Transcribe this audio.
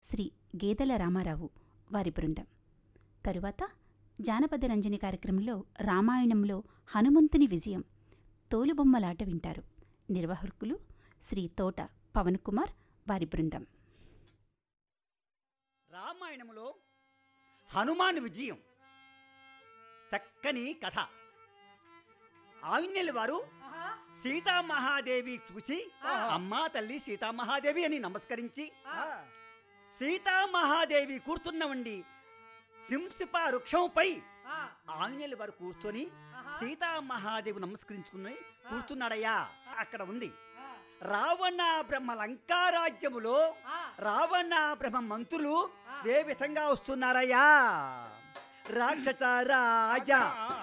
శ్రీ గేదెల రామారావు వారి బృందం తరువాత జానపద రంజని కార్యక్రమంలో రామాయణంలో హనుమంతుని విజయం తోలుబొమ్మలాట వింటారు నిర్వాహకులు శ్రీ తోట పవన్ కుమార్ వారి బృందం రామాయణములో హనుమాన్ విజయం చక్కని కథ ఆంజనేయుల వారు సీతామహాదేవి చూసి అమ్మా తల్లి సీతామహాదేవి అని నమస్కరించి సీతామహాదేవి కూర్చున్నవండి సింసిప వృక్షంపై ఆంజనేయుల వారు కూర్చొని సీతామహాదేవి నమస్కరించుకుని కూర్చున్నాడయ్యా అక్కడ ఉంది రావణ బ్రహ్మ లంకారాజ్యములో రావణ బ్రహ్మ మంత్రులు ఏ విధంగా వస్తున్నారయ్యా రాక్షస రాజా